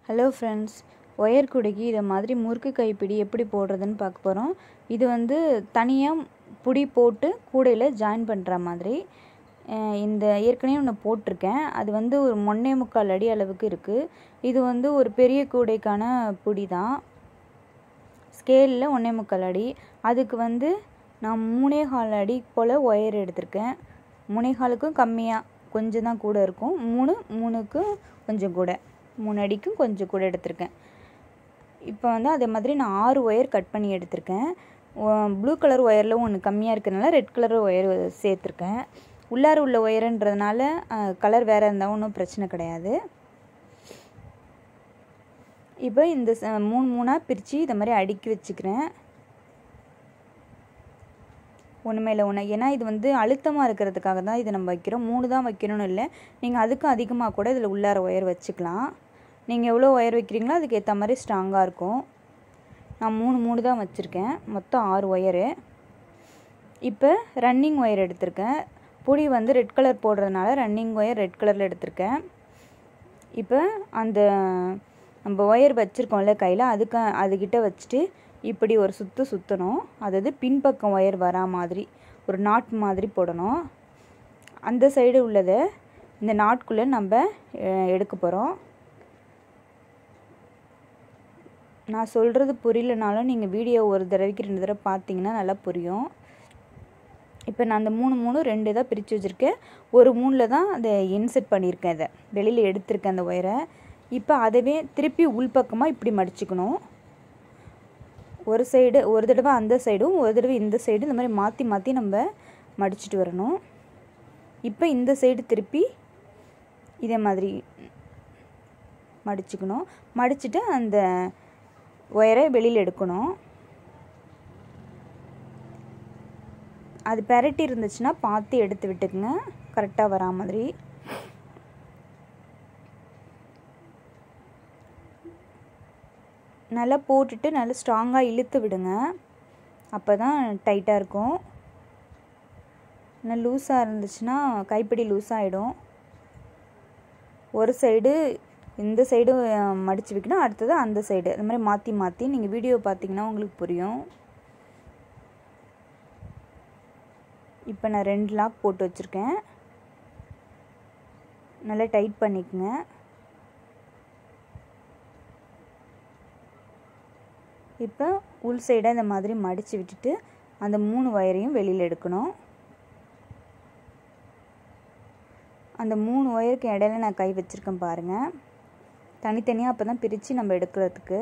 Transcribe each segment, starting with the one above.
hello friends wire கூடைக்கு இதை மாதிரி முறுக்கு கைப்பிடி எப்படி போடுறதுன்னு பார்க்க போகிறோம் இது வந்து தனியாக புடி போட்டு கூடையில் ஜாயின் பண்ணுற மாதிரி அஹ் இந்த ஏற்கனவே ஒன்று போட்டிருக்கேன் அது வந்து ஒரு ஒன்றே முக்கால் அடி அளவுக்கு இருக்குது இது வந்து ஒரு பெரிய கூடைக்கான புடி தான் ஸ்கேலில் ஒன்றே முக்கால் அடி அதுக்கு வந்து நான் மூணே கால் அடி போல் ஒயர் எடுத்திருக்கேன் மூணே காலுக்கும் கம்மியாக கொஞ்சம் தான் கூட இருக்கும் மூணு மூணுக்கும் கொஞ்சம் கூட மூணு அடிக்கும் கொஞ்சம் கூட எடுத்திருக்கேன் இப்போ வந்து அதே மாதிரி நான் ஆறு ஒயர் கட் பண்ணி எடுத்திருக்கேன் ப்ளூ கலர் ஒயரில் ஒன்று கம்மியாக இருக்கிறதுனால ரெட் கலர் ஒயர் சேர்த்துருக்கேன் உள்ளார உள்ள ஒயருன்றதுனால கலர் வேறு இருந்தால் ஒன்றும் பிரச்சனை கிடையாது இப்போ இந்த ச- மூணு மூணாக பிரித்து இதை மாதிரி அடுக்கி வச்சுக்கிறேன் ஒன்று மேலே ஒன்று ஏன்னா இது வந்து அழுத்தமாக இருக்கிறதுக்காக தான் இதை நம்ம வைக்கிறோம் மூணு தான் வைக்கணும்னு இல்லை நீங்கள் அதுக்கும் அதிகமாக கூட இதில் உள்ளார ஒயர் வச்சுக்கலாம் நீங்கள் எவ்வளோ ஒயர் வைக்கிறீங்களோ அதுக்கு ஏற்ற மாதிரி ஸ்ட்ராங்காக இருக்கும் நான் மூணு மூணு தான் வச்சுருக்கேன் மொத்தம் ஆறு ஒயரு இப்போ ரன்னிங் ஒயர் எடுத்திருக்கேன் புடி வந்து ரெட் கலர் போடுறதுனால ரன்னிங் ஒயர் ரெட் கலரில் எடுத்திருக்கேன் இப்போ அந்த நம்ம ஒயர் வச்சுருக்கோம்ல கையில் அதுக்கு அதுக்கிட்ட வச்சுட்டு இப்படி ஒரு சுற்று சுற்றணும் அதாவது பின்பக்கம் ஒயர் வரா மாதிரி ஒரு நாட் மாதிரி போடணும் அந்த சைடு உள்ளதை இந்த நாட்குள்ளே நம்ம அஹ், எடுக்க போகிறோம் நான் சொல்கிறது புரியலனாலும் நீங்கள் வீடியோ ஒரு தடவைக்கு ரெண்டு தடவை பார்த்தீங்கன்னா நல்லா புரியும் இப்போ நான் அந்த மூணு மூணு ரெண்டு தான் பிரித்து வச்சுருக்கேன் ஒரு மூணில் தான் அதை இன்செர்ட் பண்ணியிருக்கேன் இதை வெளியில் எடுத்திருக்கேன் அந்த ஒயரை இப்போ அதவே திருப்பி உள்பக்கமாக இப்படி மடிச்சுக்கணும் ஒரு சைடு ஒரு தடவை அந்த சைடும் ஒரு தடவை இந்த சைடு இந்த மாதிரி மாற்றி மாற்றி நம்ம மடிச்சிட்டு வரணும் இப்போ இந்த சைடு திருப்பி இதே மாதிரி மடிச்சுக்கணும் மடிச்சுட்டு அந்த ஒயரை வெளியில் எடுக்கணும் அது பெரட்டி இருந்துச்சுன்னா பார்த்து எடுத்து விட்டுக்குங்க கரெக்டாக வரா மாதிரி நல்லா போட்டுட்டு நல்லா ஸ்ட்ராங்காக இழுத்து விடுங்க அப்போ தான் டைட்டாக இருக்கும் நல்லா லூஸாக இருந்துச்சுன்னா கைப்பிடி லூஸ் ஆகிடும் ஒரு சைடு இந்த சைடு மடித்து வைக்கணும் அடுத்தது அந்த சைடு இந்த மாதிரி மாற்றி மாற்றி நீங்கள் வீடியோ பார்த்தீங்கன்னா உங்களுக்கு புரியும் இப்போ நான் ரெண்டு லாக் போட்டு வச்சுருக்கேன் நல்லா டைட் பண்ணிக்கங்க இப்போ உள் சைடை இந்த மாதிரி மடித்து விட்டுட்டு அந்த மூணு ஒயரையும் வெளியில் எடுக்கணும் அந்த மூணு ஒயருக்கு இடையில நான் கை வச்சுருக்கேன் பாருங்கள் தனித்தனியாக அப்போ தான் பிரித்து நம்ம எடுக்கிறதுக்கு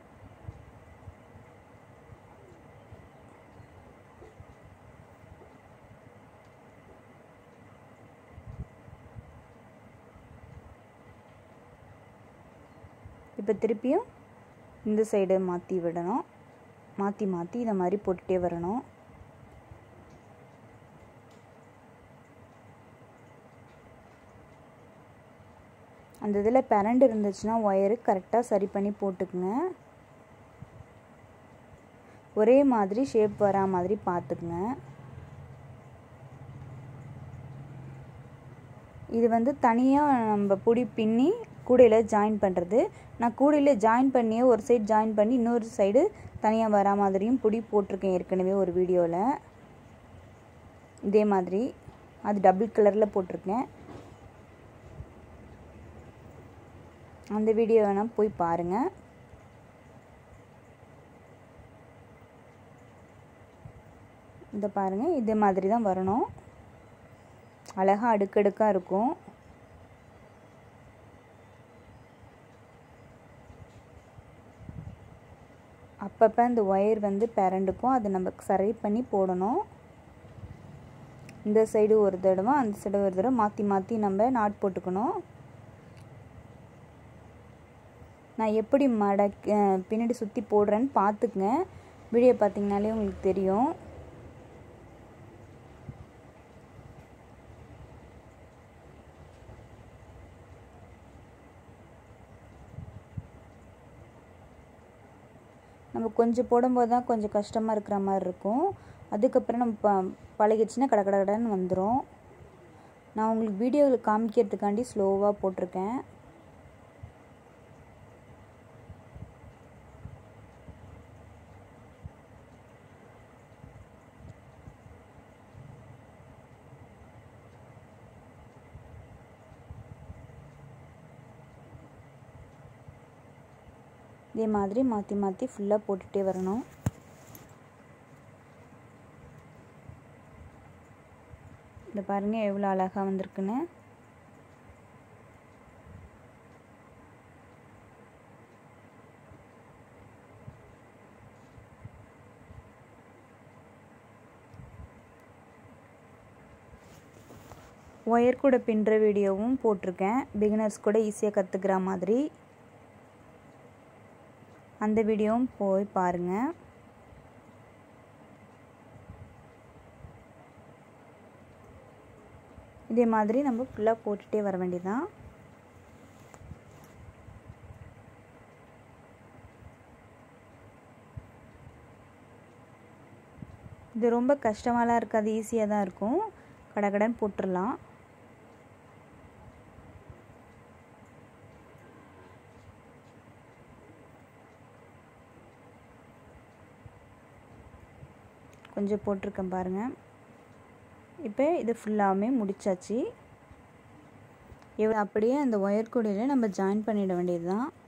இப்போ திருப்பியும் இந்த சைடு மாற்றி விடணும் மாற்றி மாற்றி இதை மாதிரி போட்டுகிட்டே வரணும் அந்த இதில் பெரண்டு இருந்துச்சுன்னா ஒயரு கரெக்டாக சரி பண்ணி போட்டுக்குங்க ஒரே மாதிரி ஷேப் வரா மாதிரி பார்த்துக்குங்க இது வந்து தனியாக நம்ம புடி பின்னி கூடையில் ஜாயின் பண்ணுறது நான் கூடையில் ஜாயின் பண்ணியே ஒரு சைடு ஜாயின் பண்ணி இன்னொரு சைடு தனியாக வரா மாதிரியும் புடி போட்டிருக்கேன் ஏற்கனவே ஒரு வீடியோவில் இதே மாதிரி அது டபுள் கலரில் போட்டிருக்கேன் அந்த வீடியோ வேணால் போய் பாருங்கள் இந்த பாருங்கள் இதே மாதிரி தான் வரணும் அழகாக அடுக்கடுக்காக இருக்கும் அப்பப்போ இந்த ஒயர் வந்து பேரண்டுக்கும் அதை நம்ம சரி பண்ணி போடணும் இந்த சைடு ஒரு தடவை அந்த சைடு ஒரு தடவை மாற்றி மாற்றி நம்ம நாட் போட்டுக்கணும் நான் எப்படி மடக் பின்னாடி சுற்றி போடுறேன்னு பார்த்துக்குங்க வீடியோ பார்த்தீங்கனாலே உங்களுக்கு தெரியும் நம்ம கொஞ்சம் போடும்போது தான் கொஞ்சம் கஷ்டமாக இருக்கிற மாதிரி இருக்கும் அதுக்கப்புறம் நம்ம ப பழகிடுச்சுன்னா கட கட கடன்னு வந்துடும் நான் உங்களுக்கு வீடியோவில் காமிக்கிறதுக்காண்டி ஸ்லோவாக போட்டிருக்கேன் இதே மாதிரி மாற்றி மாற்றி ஃபுல்லாக போட்டுகிட்டே வரணும் இந்த பாருங்கள் எவ்வளோ அழகாக வந்திருக்குன்னு ஒயர் கூட பின்னுற வீடியோவும் போட்டிருக்கேன் பிகினர்ஸ் கூட ஈஸியாக கற்றுக்கிற மாதிரி அந்த வீடியோவும் போய் பாருங்கள் இதே மாதிரி நம்ம ஃபுல்லாக போட்டுகிட்டே வர வேண்டியதான் இது ரொம்ப கஷ்டமாலாம் இருக்காது ஈஸியாக தான் இருக்கும் கடகடன் போட்டுடலாம் கொஞ்சம் போட்டிருக்கேன் பாருங்கள் இப்போ இது ஃபுல்லாமே முடிச்சாச்சு இவ்வளோ அப்படியே அந்த ஒயர் கூடையில் நம்ம ஜாயின் பண்ணிட வேண்டியது தான்